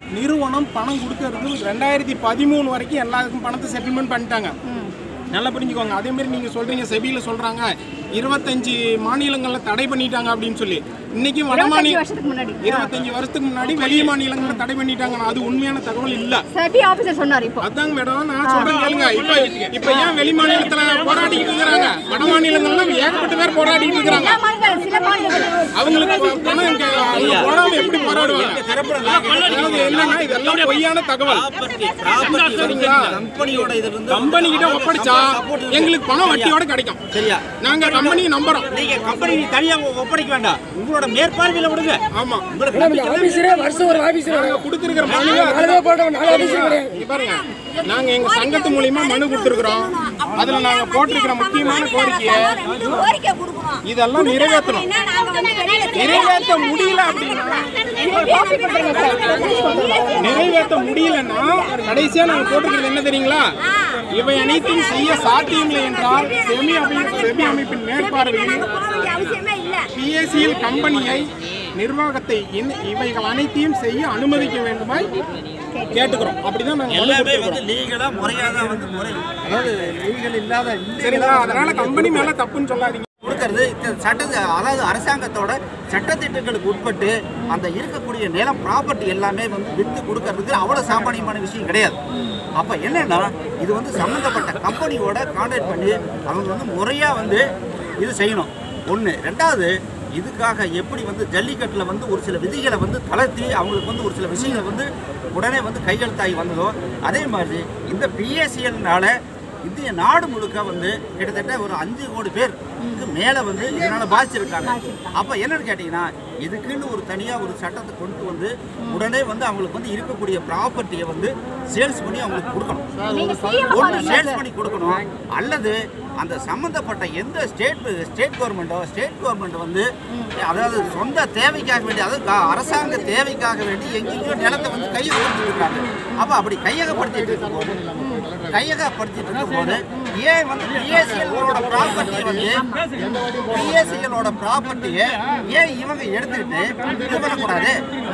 நிறுவனம் பணம் கொடுக்கறது ரெண்டாயிரத்தி பதிமூணு வரைக்கும் எல்லாருக்கும் பணத்தை செட்டில்மெண்ட் பண்ணிட்டாங்க நல்லா புரிஞ்சுக்கோங்க அதே மாதிரி நீங்க சொல்றீங்க செபியில சொல்றாங்க இருபத்தஞ்சு மாநிலங்கள்ல தடை பண்ணிட்டாங்க அப்படின்னு சொல்லி இன்னைக்கு வட மாநில வருஷத்துக்கு முன்னாடி இருபத்தஞ்சு வருஷத்துக்கு முன்னாடி வெளி மாநிலங்கள்ல தடை பண்ணிட்டாங்க அது உண்மையான தகவல் இல்ல செபி ஆபீசர் சொன்னார் இப்போ அதாங்க மேடம் நான் சொல்றேன் கேளுங்க இப்ப இப்ப ஏன் வெளி மாநிலத்துல போராடிட்டு இருக்கிறாங்க வட மாநிலங்கள்ல ஏகப்பட்ட பேர் போராடிட்டு இருக்கிறாங்க எல்லா மாநில சில மாநிலங்கள் அவங்களுக்கு ப- பணம் கே- அவங்க போடாம எப்படி போராடுவாங்க அதாவது என்னன்னா இதெல்லாம் பொய்யான தகவல் சரிங்களா கம்பெனியோட இதுல இருந்து கம்பெனி கிட்ட ஒப்படைச்சா எங்களுக்கு பணம் வட்டியோட கிடைக்கும் சரியா நாங்க கம்பெனி நம்புறோம் நீங்க கம்பெனி தனியா ஒப்படைக்க வேண்டாம் உங்களோட மேற்பார்வையில விடுங்க ஆமா உங்களுக்கு மேடம் இந்த ஆபீஸரே வருஷம் ஒரு ஆபீஸர் நாங்க கொடுத்திருக்கிற மனு நாலு போட்டோம் நாலு ஆபீஸர் கிடையாது இங்க பாருங்க நாங்க எங்க சங்கத்து மூலியமா மனு கொடுத்திருக்கிறோம் அதுல நாங்க போட்டிருக்கிற முக்கியமான கோரிக்கையை கோரிக்கை கொடுக்கணும் இதெல்லாம் நிறைவேற்றணும் ஏன்னா நாங்க வந்து வெளியில நிறைவேற்ற முடியல அப்படின்னா நிறைவேற்ற முடியலன்னா கடைசியா நாங்க போட்டிருக்கிறது என்ன தெரியுங்களா இவை அனைத்தும் செய்ய சாத்தியமில்லை என்றால் செமி அமைப்பு செமி அமைப்பின் மேற்பார்வையில் போக வேண்டிய அவசியமே இல்ல பிஎஸ்சிஎல் கம்பெனியை நிர்வாகத்தை இந்த- இவைகள் அனைத்தையும் செய்ய அனுமதிக்க வேண்டுமாய் கேட்டுக்கிறோம் அப்படிதான் நாங்க மனு எல்லாமே கொடுத்திருக்கிறோம். வந்து லீகலா முறையா தான் வந்து முறை அதாவது லீகல் இல்லாத சரிங்களா அதனால கம்பெனி மேல தப்புன்னு சொல்லாதீங்க கொடுக்கறது இந்த சட்ட அதாவது அரசாங்கத்தோட சட்டத்திட்டங்களுக்கு உட்பட்டு அந்த இருக்கக்கூடிய நிலம் ப்ராப்பர்ட்டி எல்லாமே வந்து வித்து கொடுக்கறதுக்கு அவ்வளோ சாமானியமான விஷயம் கிடையாது அப்போ என்னன்னா இது வந்து சம்மந்தப்பட்ட கம்பெனியோட கான்டாக்ட் பண்ணி அவங்க வந்து முறையாக வந்து இது செய்யணும் ஒன்று ரெண்டாவது இதுக்காக எப்படி வந்து ஜல்லிக்கட்டில் வந்து ஒரு சில விதிகளை வந்து தளர்த்தி அவங்களுக்கு வந்து ஒரு சில விஷயங்களை வந்து உடனே வந்து கையெழுத்தாகி வந்ததோ அதே மாதிரி இந்த பிஎஸ்சிஎல்னால இந்திய நாடு முழுக்க வந்து கிட்டத்தட்ட ஒரு அஞ்சு கோடி பேர் மேலே வந்து இதனால பாதிச்சிருக்காங்க அப்போ என்னன்னு கேட்டிங்கன்னா இதுக்குன்னு ஒரு தனியாக ஒரு சட்டத்தை கொண்டு வந்து உடனே வந்து அவங்களுக்கு வந்து இருக்கக்கூடிய ப்ராப்பர்ட்டியை வந்து சேல்ஸ் பண்ணி அவங்களுக்கு கொடுக்கணும் நீங்க சிஎம் ஒன்று சேல்ஸ் பண்ணி கொடுக்கணும் அல்லது அந்த சம்மந்தப்பட்ட எந்த ஸ்டேட் ஸ்டேட் கவர்மெண்ட்டோ ஸ்டேட் கவர்மெண்ட் வந்து அதாவது சொந்த தேவைக்காக வேண்டி அதாவது க- அரசாங்க தேவைக்காக வேண்டி எங்கெங்கேயோ நிலத்தை வந்து கையகப்படுத்திட்டு இருக்காங்க அப்போ அப்படி கையகப்படுத்திட்டு இருக்கும்போது கையகப்படுத்திட்டு இருக்கும்போது ஏன் வந்து பிஎஸ்சிஎலோட ப்ராப்பர்ட்டியை வந்து பிஎஸ்சிஎலோட ப்ராப்பர்ட்டியை ஏன் இவங்க எடுத்துக்கிட்டு இது பண்ணக்கூடாது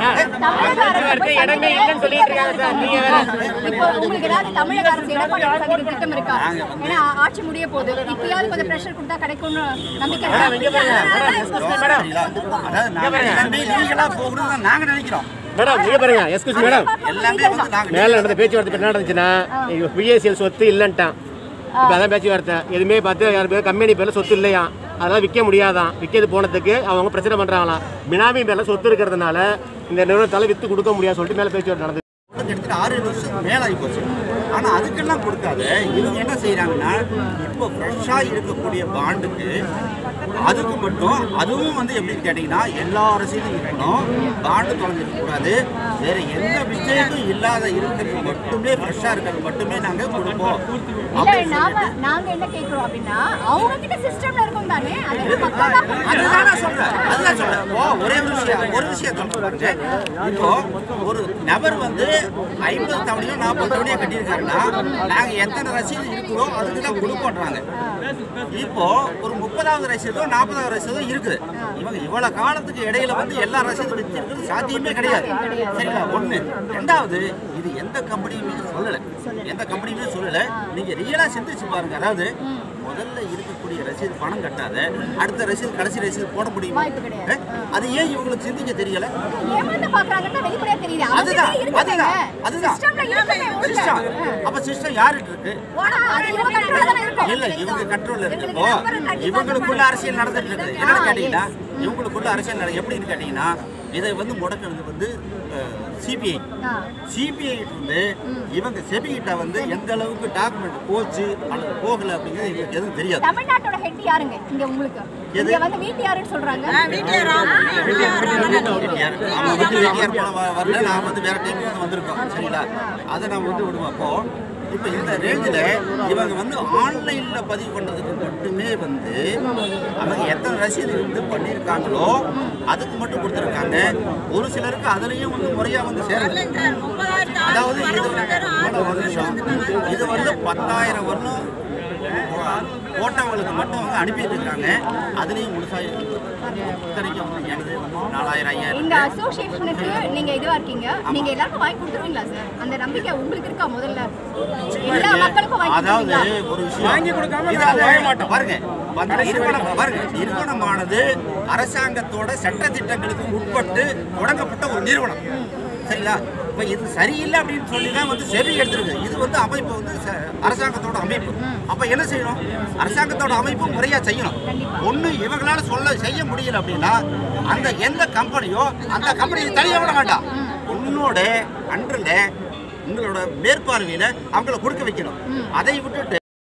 இடமே இல்லைன்னு சொல்லிட்டு இருக்காங்க சார் நீங்க இப்போ உங்களுக்கு ஏதாவது தமிழக அரசு எடப்பாடி சந்திக்க திட்டம் இருக்கா ஏன்னா ஆட்சி முடிய போகுது இப்பயாவது கொஞ்சம் பிரஷர் கொடுத்தா கிடைக்கும்னு நம்பிக்கை இருக்கா? சரிங்களா? அதாவது நாங்க எல்லாமே லீகலா போகணும்னு தான் நாங்க நினைக்கிறோம் மேடம் நீங்க பாருங்க எஸ்கியூஸ் மேடம் எல்லாமே வந்து நாங்க மேல நடந்த பேச்சுவார்த்தை என்ன நடந்துச்சுன்னா பிஎஸ்சிஎல் சொத்து இல்லைன்ட்டான் இப்போ அதான் பேச்சுவார்த்தை எதுவுமே பார்த்து யார் பேர் கம்பெனி பேரில் சொத்து இல்லையா அதெல்லாம் விற்க முடியாதான் விற்கிறது போனதுக்கு அவங்க பிரச்சனை பண்ணுறாங்களாம் பினாமி பேரில் சொத்து இருக்கிறதுனால இந்த நிறுவனத்தால் விற்று கொடுக்க முடியாது சொல்லிட்டு மேலே பேச்சுவார்த்தை நடந்து கிட்டத்தட்ட ஆறு ஏழு வருஷம் மேல ஆகி போச்சு ஆனா அதுக்கெல்லாம் கொடுக்காத இவங்க என்ன செய்யறாங்கன்னா இப்போ ஃப்ரெஷ்ஷா இருக்கக்கூடிய பாண்டுக்கு அதுக்கு மட்டும் அதுவும் வந்து எப்படின்னு கேட்டீங்கன்னா எல்லா ரசீதும் இருக்கணும் பாண்டு தொலைஞ்சிருக்க கூடாது வேற எந்த மிஸ்டேக்கும் இல்லாத இருக்கிறது மட்டுமே ஃப்ரெஷ்ஷா இருக்கிறது மட்டுமே நாங்க கொடுப்போம் இல்ல அப்படின்னு நாம சொல்லிட்டு நாங்க என்ன கேக்குறோம் அப்படின்னா அவங்க கிட்ட சிஸ்டம்ல இருக்கும் தானே அது மக்கள் தான் அதுதான் நான் சொல்றேன் அதுதான் சொல்றேன் இப்போ ஒரே ஒரு விஷயம் ஒரு விஷயம் சொல்றேன் இப்போ ஒரு நபர் வந்து ஐம்பது தவணையோ நாற்பது தவணையோ கட்டியிருக்காருன்னா நாங்க எத்தனை ரசீது இருக்குதோ அதுக்கு தான் கொடுப்போன்றாங்க இப்போ ஒரு முப்பதாவது ரசீதோ நாற்பதாவது ரசீதோ இருக்குது இவங்க இவ்வளவு காலத்துக்கு இடையில வந்து எல்லா ரசீதும் வச்சிருக்கிறது சாத்தியமே கிடையாது சரிங்களா ஒண்ணு ரெண்டாவது இது எந்த கம்பெனியுமே சொல்லல எந்த கம்பெனியுமே சொல்லல நீங்க ரியலா சிந்திச்சு பாருங்க அதாவது முதல்ல இருக்கக்கூடிய ரசீது பணம் கட்டாத அடுத்த ரசீது கடைசி ரசீது போட முடியுமா வாய்ப்பு கிடையாது. அஹ்? அது ஏன் இவங்களுக்கு சிந்திக்க தெரியல ஏமாந்து பாக்குறாங்கன்னா வெளிப்படையா தெரியுது அதுதான் அவங்ககிட்ட இருக்குதுங்க. அதுதான் அதுதான் சிஸ்டம்ல இருக்குமே உள்ள. சிஸ்டம் அப்ப சிஸ்டம் யாருட்டு இருக்கு ஆனா அது இவங்க கண்ட்ரோல்ல தானே இருக்கும் இல்ல இவங்க கண்ட்ரோல்ல இருக்கு இப்போ இவங்களுக்குள்ள அரசியல் நடந்துட்டு இருக்குது என்னன்னு கேட்டீங்கன்னா இவங்களுக்குள்ள அரசியல் நட எப்படின்னு கேட்டீங்கன்னா இதை வந்து முடக்கிறது வந்து சிபிஐ ஆ. சிபிஐ வந்து இவங்க செபிகிட்ட வந்து எந்த அளவுக்கு டாக்குமெண்ட் போச்சு அல்லது போகல அப்படிங்கிறது எங்களுக்கு எதுவும் தெரியாது தமிழ்நாட்டோட ஹெட் யாருங்க இங்க உங்களுக்கு எது? இங்க வந்து வீட்டு சொல்றாங்க வெட்டியார். அவன் வந்து வெட்டியார் போன வ- வரல நான் வந்து வேற டைம் வந்து வந்திருக்கோம் சரிங்களா அதை நான் வந்து விடுவோம் அப்போ இப்போ இந்த ரேஞ்சில் இவங்க வந்து ஆன்லைனில் பதிவு பண்ணுறதுக்கு மட்டுமே வந்து அவங்க எத்தனை ரசீது இருந்து பண்ணியிருக்காங்களோ அதுக்கு மட்டும் கொடுத்துருக்காங்க ஒரு சிலருக்கு அதுலேயும் வந்து முறையாக வந்து சேரல அதாவது இது வந்து- ஒரு நிமிஷம். இது வந்து பத்தாயிரம் வரணும் போட்டவங்களுக்கு மட்டும் வந்து அனுப்பிட்டு இருக்காங்க அதுலேயும் முழுசா இத்தனைக்கும் வந்து எனது வந்து நாலாயிரம் ஐயாயிரம் இந்த அசோசியேஷனுக்கு நீங்க இதுவா இருக்கீங்க நீங்க எல்லாருக்கும் வாங்கி கொடுத்துருவீங்களா சார் அந்த நம்பிக்கை உங்களுக்கு இருக்கா முதல்ல எல்லா மக்களுக்கும் வாங்கி அதாவது கொடுத்துருவீங்களா ஒரு விஷயம் வாங்கி கொடுக்காம இது நாங்க அது வாங்க மாட்டோம். பாருங்க வந்து நிறுவனம் பாருங்க நிறுவனமானது அரசாங்கத்தோட சட்ட திட்டங்களுக்கு உட்பட்டு தொடங்கப்பட்ட ஒரு நிறுவனம் சரிங்களா இப்ப இது சரியில்லை அப்படின்னு சொல்லி தான் வந்து செவி எடுத்திருக்கு இது வந்து அமைப்பு வந்து ச- அரசாங்கத்தோட அமைப்பு அப்ப என்ன செய்யணும் அரசாங்கத்தோட அமைப்பு முறையா செய்யணும் ஒண்ணு இவங்களால சொல்ல செய்ய முடியல அப்படின்னா அந்த எந்த கம்பெனியோ அந்த கம்பெனியை தனியாக விட வேண்டாம் உன்னோட அன்றில் உங்களோட மேற்பார்வையில அவங்கள கொடுக்க வைக்கணும் அதை விட்டுட்டு